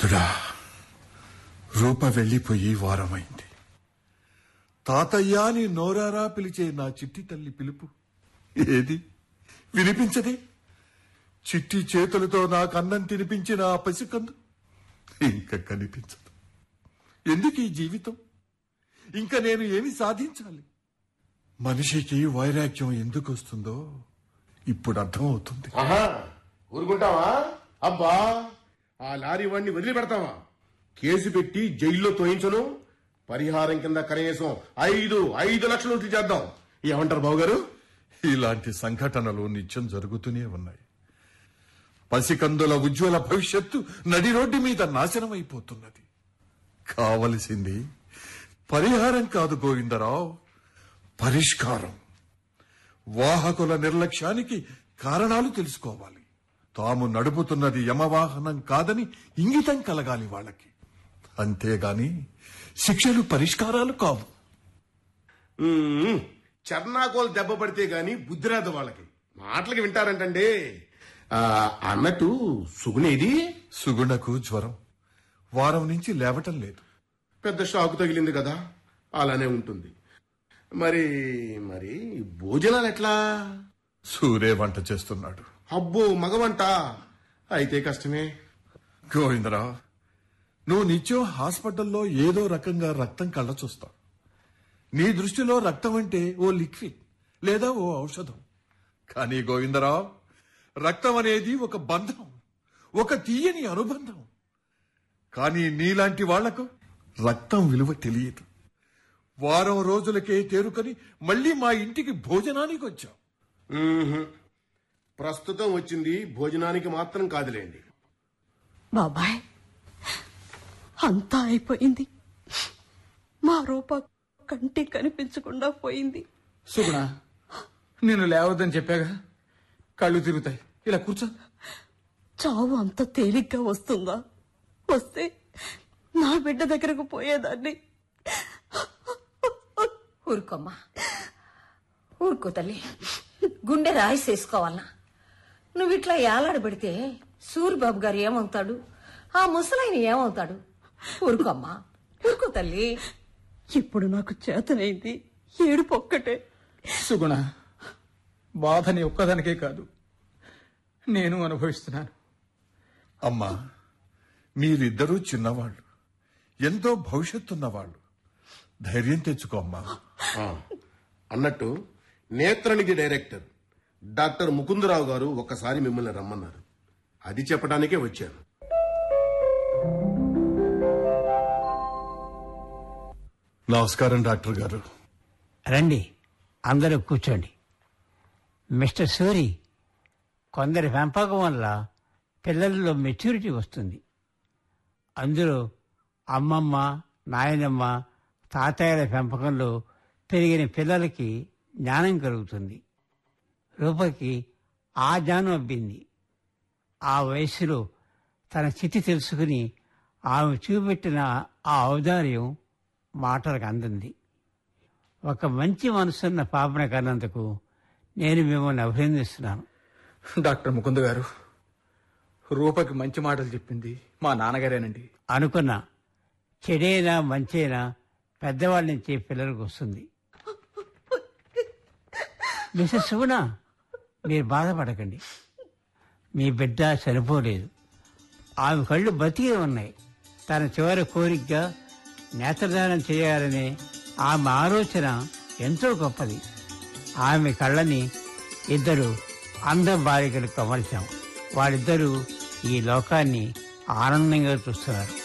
నాదుడా రూప వెళ్ళిపోయి వారమైంది తాతయ్య అని నోరారా పిలిచే నా చిట్టి తల్లి పిలుపు ఏది వినిపించదే చిట్టి చేతులతో నాకు అన్నం తినిపించిన ఆ పసికందు ఇంకా కనిపించదు ఎందుకు ఈ జీవితం ఇంకా నేను ఏమి సాధించాలి మనిషికి వైరాగ్యం ఎందుకు వస్తుందో ఇప్పుడు అర్థమవుతుంది ఆహా ఊరుకుంటావా అబ్బా ఆ లారీ వాడిని వదిలిపెడతావా కేసు పెట్టి జైల్లో తోయించను పరిహారం కింద కనీసం ఐదు ఐదు లక్షలు వసూలు చేద్దాం ఏమంటారు బాబు గారు ఇలాంటి సంఘటనలు నిత్యం జరుగుతూనే ఉన్నాయి పసికందుల ఉజ్వల భవిష్యత్తు నడి రోడ్డు మీద నాశనమైపోతున్నది కావలసింది పరిహారం కాదు గోవిందరావు పరిష్కారం వాహకుల నిర్లక్ష్యానికి కారణాలు తెలుసుకోవాలి తాము నడుపుతున్నది యమవాహనం కాదని ఇంగితం కలగాలి వాళ్ళకి అంతేగాని శిక్షలు పరిష్కారాలు కావు ఉమ్, చర్నాకోలు దెబ్బ పడితే గాని బుద్ధి రాదు వాళ్ళకి మాటలకి వింటారంటండి ఆ, అన్నట్టు సుగునేది సుగుణకు జ్వరం వారం నుంచి లేవటం లేదు పెద్ద షాకు తగిలింది కదా అలానే ఉంటుంది మరి మరి భోజనాలు ఎట్లా సూరే వంట చేస్తున్నాడు అబ్బో మగవంట అయితే కష్టమే గోవిందరావు నువ్వు నిత్యం హాస్పిటల్లో ఏదో రకంగా రక్తం కళ్ళ చూస్తావు నీ దృష్టిలో రక్తం అంటే ఓ లిక్విడ్ లేదా ఓ ఔషధం కానీ గోవిందరావు రక్తం అనేది ఒక బంధం ఒక తీయని అనుబంధం కానీ నీలాంటి వాళ్లకు రక్తం విలువ తెలియదు వారం రోజులకే తేరుకొని మళ్ళీ మా ఇంటికి భోజనానికి వచ్చావు మ్మ్హ్మ్. ప్రస్తుతం వచ్చింది భోజనానికి మాత్రం కాదులేండి బాబాయ్ అంతా అయిపోయింది మా రూప కంటి కనిపించకుండా పోయింది సుగుణ నేను లేవద్దని చెప్పాగా కళ్ళు తిరుగుతాయి ఇలా కూర్చో చావు అంత తేలిగ్గా వస్తుందా వస్తే నా బిడ్డ దగ్గరకు పోయేదాన్ని ఊరుకోమ్మా ఊరుకో తల్లి గుండె రాయిసేసుకోవాలనా నువ్వు ఇట్లా ఏలాడబడితే సూరిబాబు గారు ఏమవుతాడు ఆ ముసలాయన ఏమవుతాడు ఊరుకోమ్మా ఊరుకో తల్లి ఇప్పుడు నాకు చేతనైంది ఏడుపు ఒక్కటే సుగుణ బాధ నీ ఒక్కదానికే కాదు నేను అనుభవిస్తున్నాను అమ్మా మీరిద్దరూ చిన్నవాళ్ళు ఎంతో భవిష్యత్తున్నవాళ్ళు ధైర్యం తెచ్చుకో అమ్మా ఆ, అన్నట్టు నేత్రనిధి డైరెక్టర్ డాక్టర్ ముకుందరావు గారు ఒక్కసారి మిమ్మల్ని రమ్మన్నారు అది చెప్పడానికే వచ్చాను నమస్కారం డాక్టర్ గారు రండి అందరూ కూర్చోండి మిస్టర్ సూరి కొందరి పెంపకం వల్ల పిల్లల్లో మెచ్యూరిటీ వస్తుంది అందులో అమ్మమ్మ నాయనమ్మ తాతయ్యల పెంపకంలో పెరిగిన పిల్లలకి జ్ఞానం కలుగుతుంది రూపకి ఆ జ్ఞానం అబ్బింది ఆ వయసులో తన స్థితి తెలుసుకుని ఆమె చూపెట్టిన ఆ ఔదార్యం మాటలకు అందింది ఒక మంచి మనసున్న పాపన కన్నందుకు నేను మిమ్మల్ని అభినందిస్తున్నాను డాక్టర్ ముకుంద్ గారు రూపకి మంచి మాటలు చెప్పింది మా నాన్నగారేనండి అనుకున్నా చెడైనా మంచైనా పెద్దవాళ్ళ నుంచి పిల్లలకు వస్తుంది మిస్సెస్ సుగుణ మీరు బాధపడకండి మీ బిడ్డ చనిపోలేదు ఆమె కళ్ళు బతికే ఉన్నాయి తన చివరి కోరికగా నేత్రదానం చేయాలనే ఆమె ఆలోచన ఎంతో గొప్పది ఆమె కళ్ళని ఇద్దరు అందం బాలికలు కమర్చాం వాళ్ళిద్దరూ ఈ లోకాన్ని ఆనందంగా చూస్తున్నారు